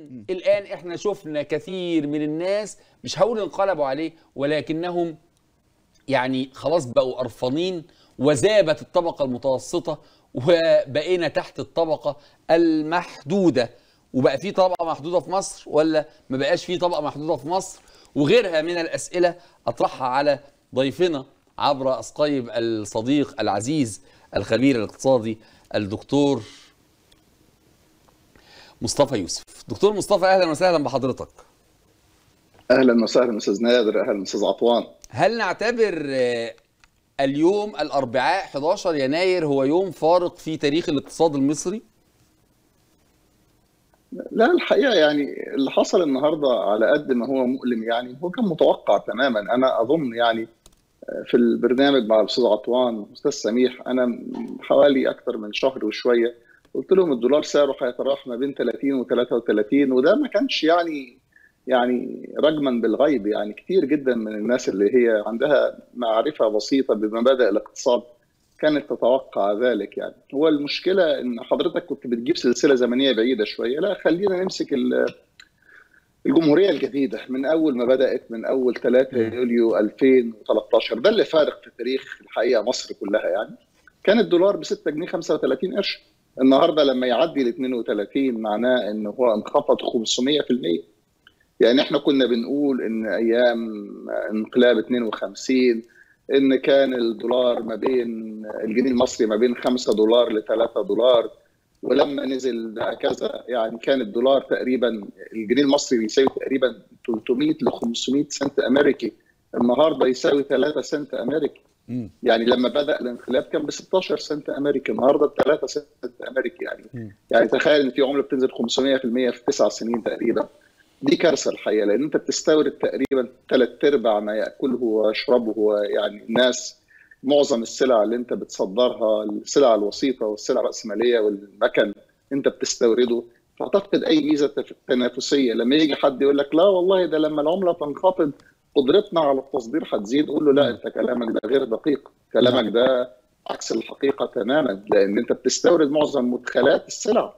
الان الان احنا شفنا كثير من الناس مش هقول انقلبوا عليه ولكنهم يعني خلاص بقوا قرفانين وذابت الطبقه المتوسطه وبقينا تحت الطبقه المحدوده وبقى في طبقه محدوده في مصر ولا ما بقاش في طبقه محدوده في مصر وغيرها من الاسئله اطرحها على ضيفنا عبر اسقيب الصديق العزيز الخبير الاقتصادي الدكتور مصطفى يوسف دكتور مصطفى اهلا وسهلا بحضرتك اهلا وسهلا استاذ نادر اهلا استاذ عطوان هل نعتبر آه، اليوم الاربعاء 11 يناير هو يوم فارق في تاريخ الاقتصاد المصري لا الحقيقه يعني اللي حصل النهارده على قد ما هو مؤلم يعني هو كان متوقع تماما انا اظن يعني في البرنامج مع الاستاذ عطوان الاستاذ سميح انا حوالي اكثر من شهر وشويه قلت لهم الدولار سعره هيتراوح ما بين 30 و33 وده ما كانش يعني يعني رجما بالغيب يعني كتير جدا من الناس اللي هي عندها معرفه بسيطه بمبادئ الاقتصاد كانت تتوقع ذلك يعني هو المشكله ان حضرتك كنت بتجيب سلسله زمنيه بعيده شويه لا خلينا نمسك الجمهوريه الجديده من اول ما بدات من اول 3 يوليو 2013 ده اللي فارق في تاريخ الحقيقه مصر كلها يعني كان الدولار ب 6 جنيه 35 قرش النهارده لما يعدي ال 32 معناه ان هو انخفض 500% يعني احنا كنا بنقول ان ايام انقلاب 52 ان كان الدولار ما بين الجنيه المصري ما بين 5 دولار ل 3 دولار ولما نزل هكذا يعني كان الدولار تقريبا الجنيه المصري بيساوي تقريبا 300 ل 500 سنت امريكي النهارده يساوي 3 سنت امريكي يعني لما بدا الانقلاب كان ب 16 سنت امريكي النهارده ب 3 سنت امريكي يعني يعني تخيل ان في عمله بتنزل 500% في تسع سنين تقريبا دي كارثه الحقيقه لان انت بتستورد تقريبا ثلاث ارباع ما ياكله ويشربه يعني الناس معظم السلع اللي انت بتصدرها السلع الوسيطه والسلع الراسماليه والمكن انت بتستورده فتفقد اي ميزه تنافسيه لما يجي حد يقول لك لا والله ده لما العمله تنخفض قدرتنا على التصدير هتزيد قول له لا انت كلامك ده غير دقيق كلامك ده عكس الحقيقه تماما لان انت بتستورد معظم مدخلات السلع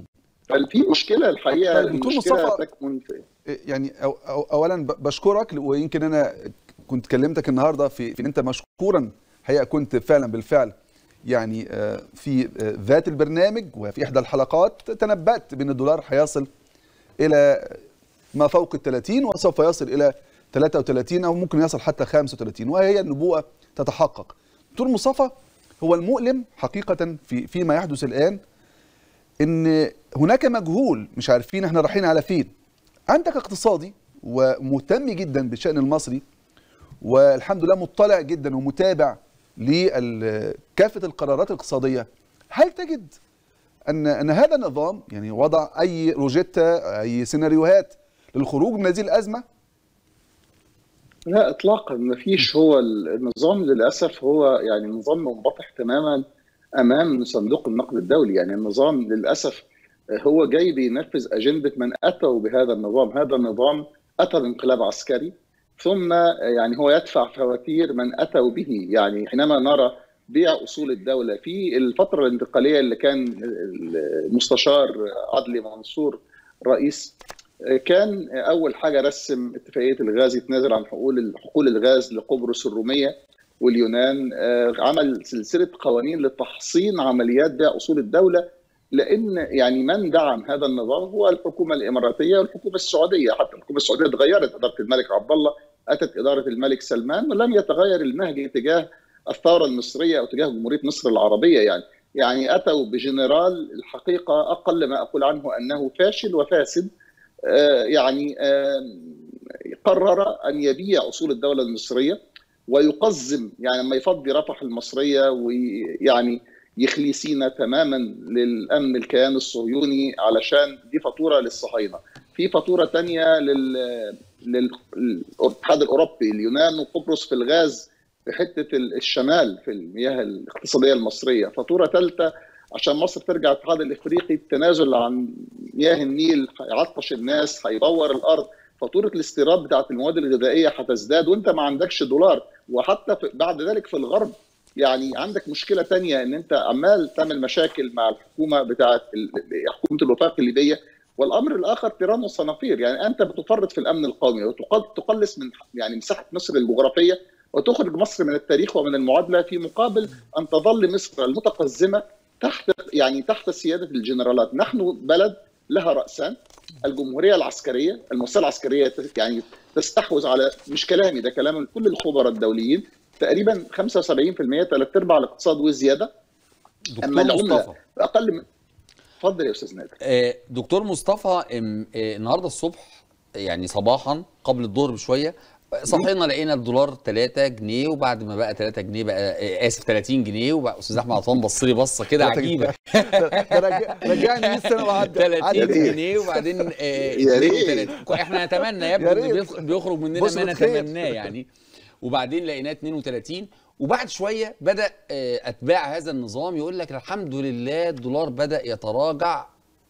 ففي مشكله الحقيقه طيب دكتور مصطفى تكمن في يعني أو أو اولا بشكرك ويمكن انا كنت كلمتك النهارده في في ان انت مشكورا حقيقه كنت فعلا بالفعل يعني في ذات البرنامج وفي احدى الحلقات تنبأت بان الدولار هيصل الى ما فوق ال 30 وسوف يصل الى 33 او ممكن يصل حتى 35 وهي النبوءه تتحقق. دكتور مصطفى هو المؤلم حقيقه في فيما يحدث الان ان هناك مجهول مش عارفين احنا رايحين على فين. عندك اقتصادي ومهتم جدا بالشان المصري والحمد لله مطلع جدا ومتابع لكافه القرارات الاقتصاديه هل تجد ان ان هذا النظام يعني وضع اي روجيتا اي سيناريوهات للخروج من هذه الازمه لا اطلاقا ما فيش هو النظام للاسف هو يعني نظام منبطح تماما امام صندوق النقد الدولي يعني النظام للاسف هو جاي بينفذ اجنده من اتوا بهذا النظام هذا النظام اتى بانقلاب عسكري ثم يعني هو يدفع فواتير من اتوا به يعني حينما نرى بيع اصول الدوله في الفتره الانتقاليه اللي كان المستشار عدلي منصور رئيس كان اول حاجه رسم اتفاقيه الغاز يتنازل عن حقول حقول الغاز لقبرص الروميه واليونان عمل سلسله قوانين لتحصين عمليات بيع اصول الدوله لان يعني من دعم هذا النظام هو الحكومه الاماراتيه والحكومه السعوديه حتى الحكومه السعوديه اتغيرت اداره الملك عبد الله اتت اداره الملك سلمان ولم يتغير النهج تجاه الثوره المصريه او تجاه جمهوريه مصر العربيه يعني يعني اتوا بجنرال الحقيقه اقل ما اقول عنه انه فاشل وفاسد آه يعني آه قرر ان يبيع اصول الدوله المصريه ويقزم يعني لما يفضي رفح المصريه ويعني يخلي سينا تماما للامن الكيان الصهيوني علشان دي فاتوره للصهاينه في فاتوره ثانيه لل للاتحاد الاوروبي اليونان وقبرص في الغاز في حته الشمال في المياه الاقتصاديه المصريه فاتوره ثالثه عشان مصر ترجع الاتحاد الافريقي التنازل عن مياه النيل هيعطش الناس هيدور الارض فاتوره الاستيراد بتاعت المواد الغذائيه هتزداد وانت ما عندكش دولار وحتى بعد ذلك في الغرب يعني عندك مشكله تانية ان انت عمال تعمل مشاكل مع الحكومه بتاعت حكومه الوفاق الليبيه والامر الاخر تيران وصنافير يعني انت بتفرط في الامن القومي وتقلص من يعني مساحه مصر الجغرافيه وتخرج مصر من التاريخ ومن المعادله في مقابل ان تظل مصر المتقزمه تحت يعني تحت سياده الجنرالات، نحن بلد لها راسان الجمهوريه العسكريه، المؤسسه العسكريه يعني تستحوذ على مش كلامي ده كلام كل الخبراء الدوليين تقريبا 75% ثلاث ارباع الاقتصاد وزياده اما العمله اقل من اتفضل يا استاذ نادر دكتور مصطفى النهارده الصبح يعني صباحا قبل الظهر بشويه صحينا لقينا الدولار 3 جنيه وبعد ما بقى 3 جنيه بقى اسف 30 جنيه وبقى استاذ احمد عطان بص لي بصه كده عجيبه رجعني 100 سنه وعدى 30 جنيه وبعدين 32 احنا نتمنى يا ابني بيخرج مننا ما نتمناه يعني وبعدين لقيناه 32 وبعد شويه بدا اتباع هذا النظام يقول لك الحمد لله الدولار بدا يتراجع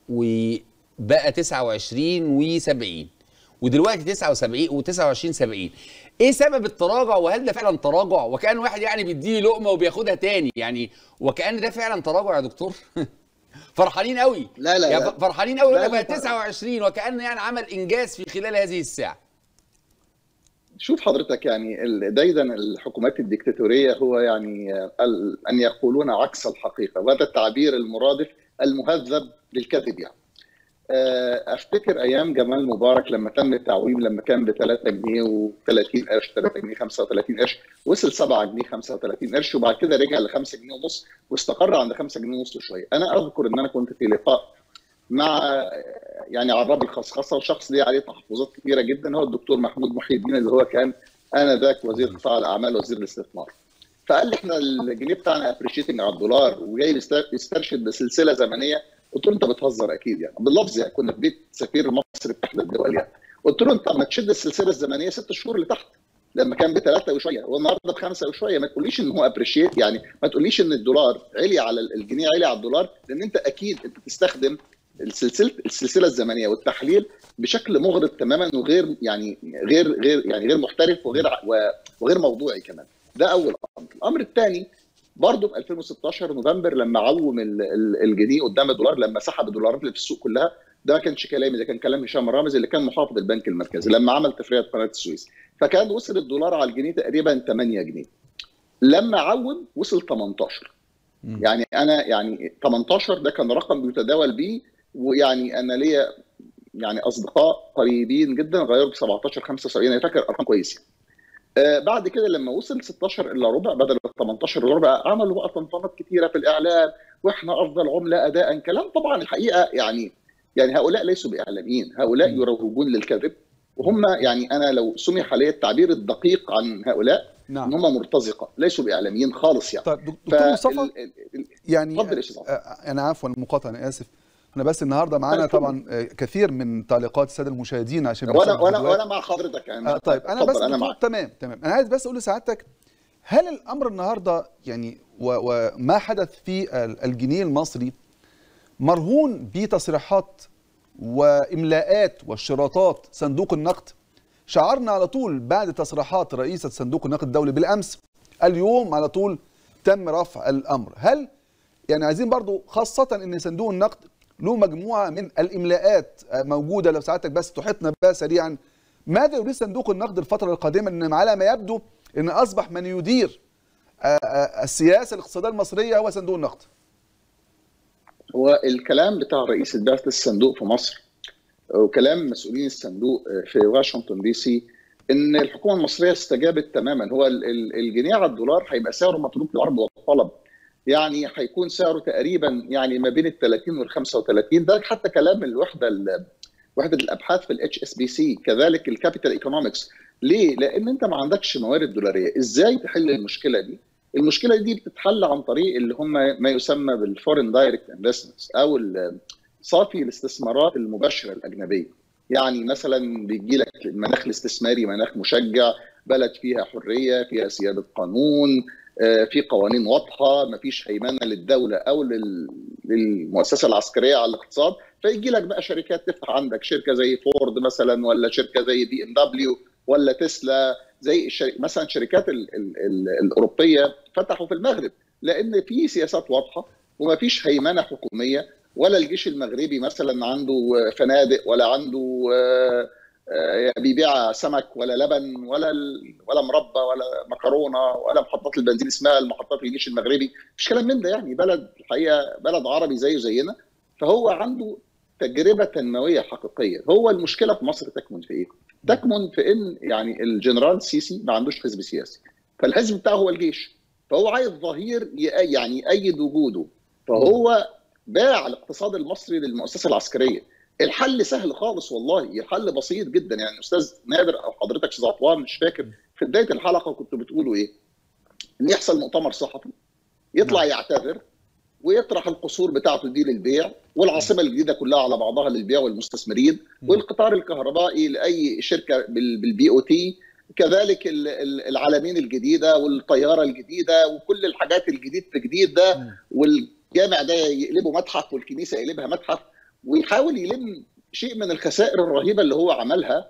وبقى 29 و70 ودلوقتي 79 و29 70 ايه سبب التراجع وهل ده فعلا تراجع وكان واحد يعني بيديني لقمه وبياخدها تاني يعني وكان ده فعلا تراجع يا دكتور فرحانين قوي لا لا, يا لا. فرحانين قوي لا بقى 29 وكان يعني عمل انجاز في خلال هذه الساعه شوف حضرتك يعني دايما الحكومات الديكتاتوريه هو يعني ان يقولون عكس الحقيقه وهذا التعبير المرادف المهذب للكذب يعني افتكر ايام جمال مبارك لما تم التعويم لما كان ب 3 جنيه و30 قرش 3 جنيه 35 قرش وصل 7 جنيه 35 قرش وبعد كده رجع ل 5 جنيه ونص واستقر عند 5 جنيه ونص وشويه انا اذكر ان انا كنت في لقاء مع يعني عراب الخصخصه وشخص ليه عليه تحفظات كثيره جدا هو الدكتور محمود محي الدين اللي هو كان انذاك وزير قطاع الاعمال وزير الاستثمار فقال لي احنا الجنيه بتاعنا ابريشيتنج على الدولار وجاي يسترشد بسلسله زمنيه قلت له انت بتهزر اكيد يعني باللفظ يعني كنا في بيت سفير مصر في احدى الدول يعني قلت له انت ما تشد السلسله الزمنيه ست شهور لتحت لما كان بثلاثه وشويه والنهارده بخمسه وشويه ما تقوليش ان هو ابريشيت يعني ما تقوليش ان الدولار علي على الجنيه علي على الدولار لان انت اكيد انت بتستخدم السلسله السلسله الزمنيه والتحليل بشكل مغرض تماما وغير يعني غير غير يعني غير محترف وغير وغير موضوعي كمان ده اول امر الامر الثاني برضه في 2016 نوفمبر لما عوم الجنيه قدام الدولار لما سحب الدولارات اللي في السوق كلها ده ما كانش كلامي ده كان كلام هشام رامز اللي كان محافظ البنك المركزي لما عمل تفريعه قناه السويس فكان وصل الدولار على الجنيه تقريبا 8 جنيه لما عوم وصل 18 يعني انا يعني 18 ده كان رقم بيتداول بيه ويعني انا ليا يعني اصدقاء قريبين جدا غيروا ب 17 75 انا فاكر ارقام كويسه آه بعد كده لما وصل 16 الا ربع بدل ال 18 الا ربع عملوا بقى طنطنات كتيره في الاعلام واحنا افضل عمله اداء كلام طبعا الحقيقه يعني يعني هؤلاء ليسوا باعلاميين هؤلاء يروجون للكذب وهم يعني انا لو سمح لي التعبير الدقيق عن هؤلاء نعم. ان هم مرتزقه ليسوا باعلاميين خالص يعني طيب دكتور مصطفى يعني اتفضل انا عفوا المقاطعه انا اسف احنا بس النهارده معانا طبعا كثير من تعليقات الساده المشاهدين عشان وانا وانا وانا مع حضرتك يعني آه طيب انا بس أنا معك. تمام تمام انا عايز بس اقول لسعادتك هل الامر النهارده يعني وما حدث في الجنيه المصري مرهون بتصريحات واملاءات واشتراطات صندوق النقد شعرنا على طول بعد تصريحات رئيسه صندوق النقد الدولي بالامس اليوم على طول تم رفع الامر هل يعني عايزين برضو خاصه ان صندوق النقد له مجموعه من الاملاءات موجوده لو سعادتك بس تحيطنا بها سريعا ماذا يريد صندوق النقد الفتره القادمه ان على ما يبدو ان اصبح من يدير السياسه الاقتصاديه المصريه هو صندوق النقد هو الكلام بتاع رئيس بعثه الصندوق في مصر وكلام مسؤولين الصندوق في واشنطن دي سي ان الحكومه المصريه استجابت تماما هو الجنيه على الدولار هيبقى سعره متروك للعرض والطلب يعني هيكون سعره تقريبا يعني ما بين ال 30 وال 35 ده حتى كلام الوحده وحده الابحاث في الاتش اس بي سي كذلك الكابيتال ايكونومكس ليه؟ لان انت ما عندكش موارد دولاريه ازاي تحل المشكله دي؟ المشكله دي بتتحل عن طريق اللي هم ما يسمى بالفورين دايركت انفستمنتس او صافي الاستثمارات المباشره الاجنبيه يعني مثلا بيجي لك المناخ الاستثماري مناخ مشجع بلد فيها حريه فيها سياده قانون في قوانين واضحه ما فيش هيمنه للدوله او للمؤسسه العسكريه على الاقتصاد فيجي لك بقى شركات تفتح عندك شركه زي فورد مثلا ولا شركه زي بي ام دبليو ولا تسلا زي الشركة مثلا الشركات ال ال ال الاوروبيه فتحوا في المغرب لان في سياسات واضحه وما فيش هيمنه حكوميه ولا الجيش المغربي مثلا عنده فنادق ولا عنده آه، آه، بيبيع سمك ولا لبن ولا ال- ولا مربى ولا مكرونه ولا محطات البنزين اسمها المحطات الجيش المغربي مش كلام من ده يعني بلد الحقيقه بلد عربي زيه زينا فهو عنده تجربه تنمويه حقيقيه هو المشكله في مصر تكمن في ايه؟ تكمن في ان يعني الجنرال سيسي ما عندوش حزب سياسي فالحزب بتاعه هو الجيش فهو عايز ظهير ي- يعني يأيد وجوده فهو باع الاقتصاد المصري للمؤسسه العسكريه الحل سهل خالص والله الحل بسيط جدا يعني استاذ نادر او حضرتك استاذ عطوان مش فاكر في بدايه الحلقه كنتوا بتقولوا ايه؟ ان يحصل مؤتمر صحفي يطلع يعتذر ويطرح القصور بتاعته دي للبيع والعاصمه الجديده كلها على بعضها للبيع والمستثمرين والقطار الكهربائي لاي شركه بالبي او تي كذلك ال- ال- العلمين الجديده والطياره الجديده وكل الحاجات الجديد في جديد ده والجامع ده يقلبه متحف والكنيسه يقلبها متحف ويحاول يلم شيء من الخسائر الرهيبه اللي هو عملها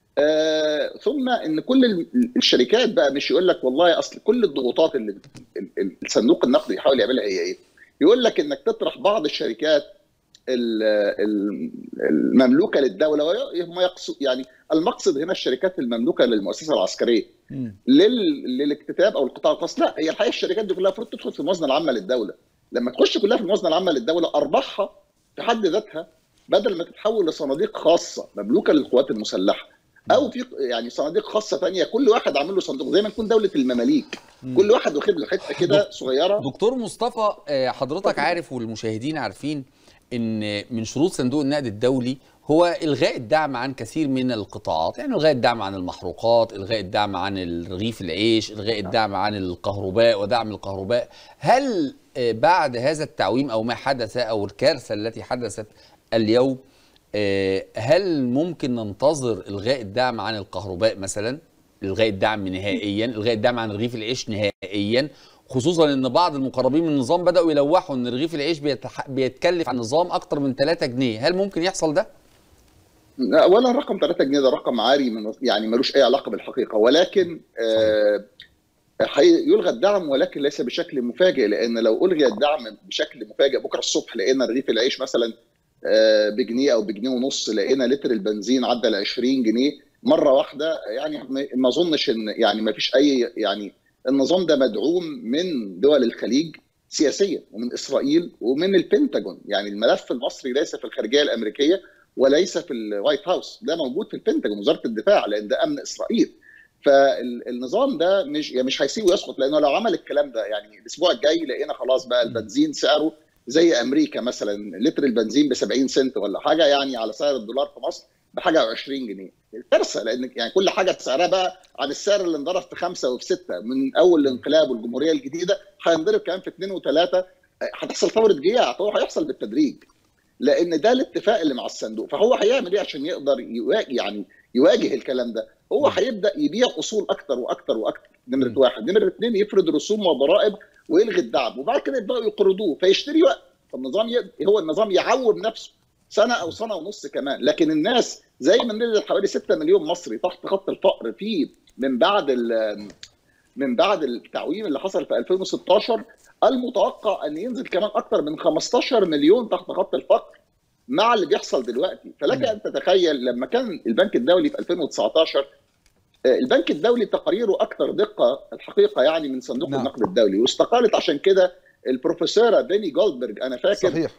آه ثم ان كل ال- الشركات بقى مش يقول لك والله اصل كل الضغوطات اللي ال- ال- الصندوق النقدي يحاول يعملها هي ايه؟ يقول لك انك تطرح بعض الشركات ال- ال- المملوكه للدوله وهم يقصد يعني المقصد هنا الشركات المملوكه للمؤسسه العسكريه مم. لل... للاكتتاب او القطاع الخاص لا هي الحقيقه الشركات دي كلها المفروض تدخل في الموازنه العامه للدوله لما تخش كلها في الموازنه العامه للدوله ارباحها في حد ذاتها بدل ما تتحول لصناديق خاصه مملوكه للقوات المسلحه او في يعني صناديق خاصه ثانيه كل واحد عامل له صندوق زي ما يكون دوله المماليك كل واحد واخد له حته كده صغيره دكتور مصطفى آه، حضرتك عارف والمشاهدين عارفين ان من شروط صندوق النقد الدولي هو الغاء الدعم عن كثير من القطاعات يعني الغاء الدعم عن المحروقات الغاء الدعم عن رغيف العيش الغاء الدعم عن الكهرباء ودعم الكهرباء هل آه، بعد هذا التعويم او ما حدث او الكارثه التي حدثت اليوم آه، هل ممكن ننتظر الغاء الدعم عن الكهرباء مثلا الغاء الدعم نهائيا الغاء الدعم عن رغيف العيش نهائيا خصوصا ان بعض المقربين من النظام بداوا يلوحوا ان رغيف العيش بيتح... بيتكلف عن النظام اكتر من 3 جنيه هل ممكن يحصل ده اولا رقم 3 جنيه ده رقم عاري من يعني ملوش اي علاقه بالحقيقه ولكن آه حي- يلغى الدعم ولكن ليس بشكل مفاجئ لان لو الغي الدعم بشكل مفاجئ بكره الصبح لقينا رغيف العيش مثلا آه، بجنيه او بجنيه ونص لقينا لتر البنزين عدى ال 20 جنيه مره واحده يعني ما- ما اظنش ان يعني ما فيش اي يعني النظام ده مدعوم من دول الخليج سياسيا ومن اسرائيل ومن البنتاجون يعني الملف المصري ليس في الخارجيه الامريكيه وليس في الوايت هاوس ده موجود في البنتاجون وزاره الدفاع لان ده امن اسرائيل فالنظام ده مش يعني مش هيسيبه يسقط لانه لو عمل الكلام ده يعني الاسبوع الجاي لقينا خلاص بقى البنزين سعره زي امريكا مثلا لتر البنزين ب 70 سنت ولا حاجه يعني على سعر الدولار في مصر بحاجه و20 جنيه كارثه لان يعني كل حاجه سعرها بقى عن السعر اللي انضرب في خمسه وفي سته من اول الانقلاب والجمهوريه الجديده هينضرب كمان في اثنين وثلاثه هتحصل ثوره جياع هو هيحصل بالتدريج لان ده الاتفاق اللي مع الصندوق فهو هيعمل ايه عشان يقدر يواجه يعني يواجه الكلام ده هو هيبدا يبيع اصول اكتر واكتر واكتر نمره واحد نمره اثنين يفرض رسوم وضرائب ويلغي الدعم وبعد كده يبداوا يقرضوه فيشتري وقت فالنظام ي... هو النظام يعوم نفسه سنه او سنه ونص كمان لكن الناس زي ما نزل حوالي 6 مليون مصري تحت خط الفقر في من بعد ال... من بعد التعويم اللي حصل في 2016 المتوقع ان ينزل كمان اكثر من 15 مليون تحت خط الفقر مع اللي بيحصل دلوقتي فلك ان تتخيل لما كان البنك الدولي في 2019 آه، البنك الدولي تقاريره اكثر دقه الحقيقه يعني من صندوق نعم. النقد الدولي واستقالت عشان كده البروفيسوره بيني جولدبرج انا فاكر صحيح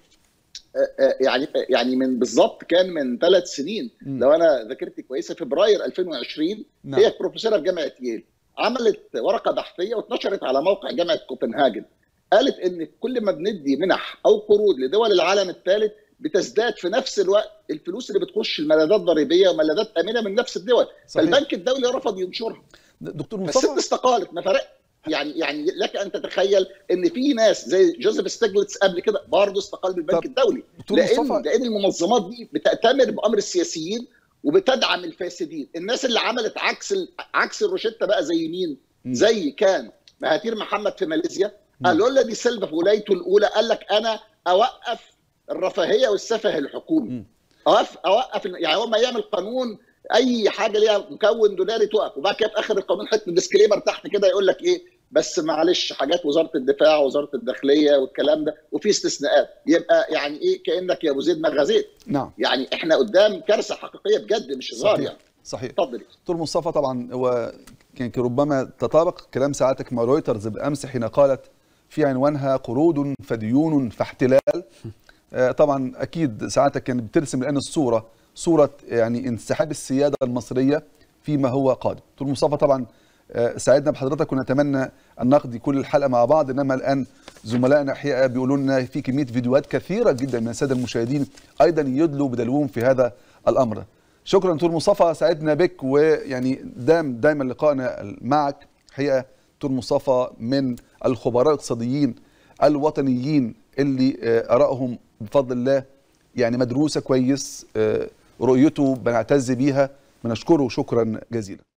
آه، آه، يعني يعني من بالظبط كان من ثلاث سنين مم. لو انا ذاكرتي كويسه فبراير 2020 نعم. هي بروفيسوره في جامعه ييل عملت ورقه بحثيه واتنشرت على موقع جامعه كوبنهاجن قالت ان كل ما بندي منح او قروض لدول العالم الثالث بتزداد في نفس الوقت الفلوس اللي بتخش الملاذات ضريبيه وملاذات امنه من نفس الدول صحيح. فالبنك الدولي رفض ينشرها دكتور فالست مصطفى استقالت ما فرق يعني يعني لك ان تتخيل ان في ناس زي جوزيف ستيجلتس قبل كده برضه استقال بالبنك طب، الدولي دكتور لان مصطفى لان المنظمات دي بتأتمر بامر السياسيين وبتدعم الفاسدين الناس اللي عملت عكس ال... عكس الروشته بقى زي مين مم. زي كان مهاتير محمد في ماليزيا مم. لولا دي سيلفا في ولايته الاولى قال لك انا اوقف الرفاهيه والسفه الحكومي مم. اوقف اوقف يعني هو ما يعمل قانون اي حاجه ليها مكون دولاري توقف وبعد كده في اخر القانون حته ديسكليمر تحت كده يقول لك ايه بس معلش حاجات وزاره الدفاع ووزاره الداخليه والكلام ده وفي استثناءات يبقى يعني ايه كانك يا ابو زيد ما غزيت نعم يعني احنا قدام كارثه حقيقيه بجد مش هزار صحيح يعني صحيح اتفضل دكتور مصطفى طبعا هو كان ربما تطابق كلام ساعتك مع رويترز بالامس حين قالت في عنوانها قروض فديون فاحتلال آه، طبعا اكيد ساعتك كانت بترسم الان الصوره صوره يعني انسحاب السياده المصريه فيما هو قادم دكتور مصطفى طبعا آه، سعدنا بحضرتك ونتمنى ان نقضي كل الحلقه مع بعض انما الان زملائنا احياء بيقولوا لنا في كميه فيديوهات كثيره جدا من الساده المشاهدين ايضا يدلوا بدلوهم في هذا الامر شكرا دكتور مصطفى سعدنا بك ويعني دام دايما لقائنا معك حقيقه دكتور مصطفى من الخبراء الاقتصاديين الوطنيين اللي آه، ارائهم بفضل الله يعني مدروسه كويس آه، رؤيته بنعتز بيها بنشكره شكرا جزيلا